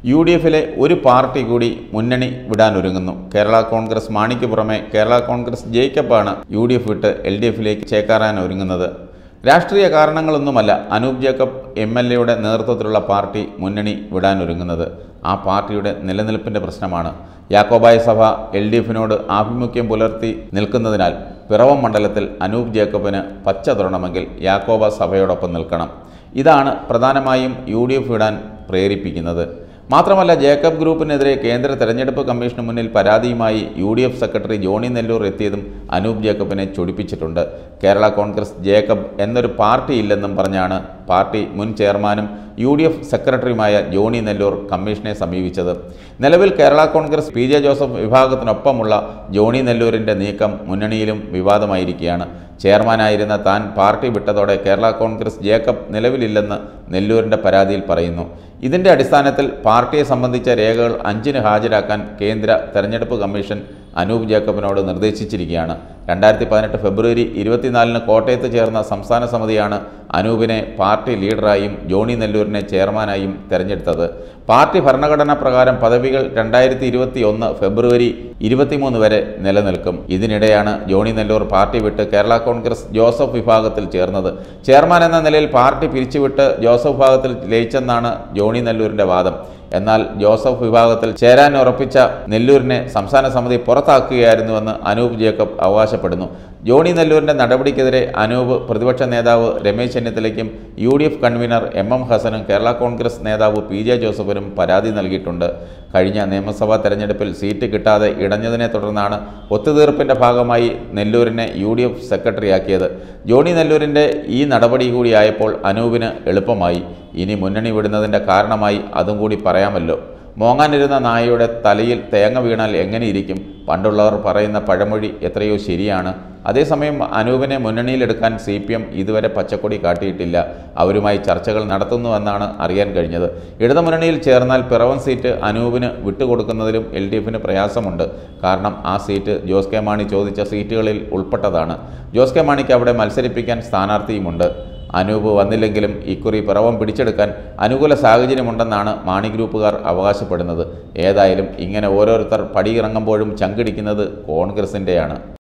U D എഫിലെ ഒരു party കൂടി മുന്നണി വിടാനൊരുങ്ങുന്നു കേരള കോൺഗ്രസ് മാണിക്ക് പുറമെ കേരള കോൺഗ്രസ് ജേക്കബാണ് യു ഡി എഫ് വിട്ട് എൽ ഡി എഫിലേക്ക് ചേക്കാറാൻ ഒരുങ്ങുന്നത് രാഷ്ട്രീയ കാരണങ്ങളൊന്നുമല്ല അനൂപ് ജേക്കബ് എം എൽ എയുടെ നേതൃത്വത്തിലുള്ള പാർട്ടി മുന്നണി വിടാനൊരുങ്ങുന്നത് ആ പാർട്ടിയുടെ നിലനിൽപ്പിൻ്റെ പ്രശ്നമാണ് യാക്കോബായ സഭ എൽ ഡി എഫിനോട് ആഭിമുഖ്യം പുലർത്തി നിൽക്കുന്നതിനാൽ പിറവം മണ്ഡലത്തിൽ അനൂപ് ജേക്കബിന് പച്ച തൊടണമെങ്കിൽ യാക്കോബ സഭയോടൊപ്പം നിൽക്കണം ഇതാണ് പ്രധാനമായും യു ഡി എഫ് വിടാൻ പ്രേരിപ്പിക്കുന്നത് മാത്രമല്ല ജേക്കബ് ഗ്രൂപ്പിനെതിരെ കേന്ദ്ര തെരഞ്ഞെടുപ്പ് കമ്മീഷന് മുന്നിൽ പരാതിയുമായി U D F secretary Johnny Nellore എത്തിയതും അനൂപ് ജേക്കബിനെ ചൊടിപ്പിച്ചിട്ടുണ്ട് കേരള കോൺഗ്രസ് ജേക്കബ് എന്നൊരു പാർട്ടി ഇല്ലെന്നും പറഞ്ഞാണ് പാർട്ടി മുൻ ചെയർമാനും യു ഡി എഫ് സെക്രട്ടറിയുമായ ജോണി നെല്ലൂർ കമ്മീഷനെ സമീപിച്ചത് നിലവിൽ Kerala Congress P J Joseph വിഭാഗത്തിനൊപ്പമുള്ള ജോണി നെല്ലൂരിൻ്റെ നീക്കം മുന്നണിയിലും വിവാദമായിരിക്കുകയാണ് ചെയർമാനായിരുന്ന താൻ പാർട്ടി വിട്ടതോടെ കേരള കോൺഗ്രസ് ജേക്കബ് നിലവിലില്ലെന്ന് നെല്ലൂരിൻ്റെ പരാതിയിൽ പറയുന്നു ഇതിൻ്റെ അടിസ്ഥാനത്തിൽ പാർട്ടിയെ സംബന്ധിച്ച രേഖകൾ അഞ്ചിന് ഹാജരാക്കാൻ കേന്ദ്ര തെരഞ്ഞെടുപ്പ് കമ്മീഷൻ അനൂപ് ജേക്കബിനോട് നിർദ്ദേശിച്ചിരിക്കുകയാണ് രണ്ടായിരത്തി പതിനെട്ട് ഫെബ്രുവരി ഇരുപത്തിനാലിന് കോട്ടയത്ത് ചേർന്ന സംസ്ഥാന സമിതിയാണ് അനൂപിനെ പാർട്ടി ലീഡറായും ജോണി നെല്ലൂരിനെ ചെയർമാനായും തെരഞ്ഞെടുത്തത് പാർട്ടി ഭരണഘടനാ പ്രകാരം പദവികൾ രണ്ടായിരത്തി ഇരുപത്തി ഒന്ന് ഫെബ്രുവരി ഇരുപത്തിമൂന്ന് വരെ നിലനിൽക്കും ഇതിനിടെയാണ് ജോണി നെല്ലൂർ പാർട്ടി വിട്ട് കേരള കോൺഗ്രസ് ജോസഫ് വിഭാഗത്തിൽ ചേർന്നത് ചെയർമാൻ എന്ന നിലയിൽ പാർട്ടി പിരിച്ചുവിട്ട് ജോസഫ് വിഭാഗത്തിൽ ലയിച്ചെന്നാണ് ജോണി നെല്ലൂരിൻ്റെ വാദം എന്നാൽ ജോസഫ് വിഭാഗത്തിൽ ചേരാൻ ഉറപ്പിച്ച നെല്ലൂരിനെ സംസ്ഥാന സമിതി പുറത്താക്കുകയായിരുന്നുവെന്ന് അനൂപ് ജേക്കബ് അവകാശപ്പെടുന്നു ജോണി നെല്ലൂരിൻ്റെ നടപടിക്കെതിരെ അനൂപ് പ്രതിപക്ഷ നേതാവ് രമേശ് ചെന്നിത്തലയ്ക്കും U D F convenor M M ഹസനും കേരള കോൺഗ്രസ് നേതാവ് പി ജെ ജോസഫിനും പരാതി നൽകിയിട്ടുണ്ട് കഴിഞ്ഞ നിയമസഭാ തെരഞ്ഞെടുപ്പിൽ സീറ്റ് കിട്ടാതെ ഇടഞ്ഞതിനെ തുടർന്നാണ് ഒത്തുതീർപ്പിൻ്റെ ഭാഗമായി നെല്ലൂരിനെ യു ഡി എഫ് സെക്രട്ടറിയാക്കിയത് ജോണി നെല്ലൂരിൻ്റെ ഈ നടപടി കൂടിയായപ്പോൾ അനൂപിന് എളുപ്പമായി ഇനി മുന്നണി വിടുന്നതിൻ്റെ കാരണമായി അതും കൂടി പറയാമല്ലോ മോങ്ങാനിരുന്ന നായയുടെ തലയിൽ തേങ്ങ വീണാൽ എങ്ങനെയിരിക്കും പണ്ടുള്ളവർ പറയുന്ന പഴമൊഴി എത്രയോ ശരിയാണ് അതേസമയം അനൂപിനെ മുന്നണിയിലെടുക്കാൻ സി പി എം ഇതുവരെ പച്ചക്കൊടി കാട്ടിയിട്ടില്ല അവരുമായി ചർച്ചകൾ നടത്തുന്നുവെന്നാണ് അറിയാൻ കഴിഞ്ഞത് ഇടതുമുന്നണിയിൽ ചേർന്നാൽ പിറവൻ സീറ്റ് അനൂപിന് വിട്ടുകൊടുക്കുന്നതിലും എൽ ഡി എഫിന് പ്രയാസമുണ്ട് കാരണം ആ സീറ്റ് ജോസ് കെ മാണി ചോദിച്ച സീറ്റുകളിൽ ഉൾപ്പെട്ടതാണ് ജോസ് കെ മാണിക്ക് അവിടെ മത്സരിപ്പിക്കാൻ സ്ഥാനാർത്ഥിയുമുണ്ട് അനൂപ് വന്നില്ലെങ്കിലും ഇക്കുറി പിറവം പിടിച്ചെടുക്കാൻ അനുകൂല സാഹചര്യമുണ്ടെന്നാണ് മാണി ഗ്രൂപ്പുകാർ അവകാശപ്പെടുന്നത് ഏതായാലും ഇങ്ങനെ ഓരോരുത്തർ പടിയിറങ്ങുമ്പോഴും ചങ്കിടിക്കുന്നത് കോൺഗ്രസിൻ്റെയാണ്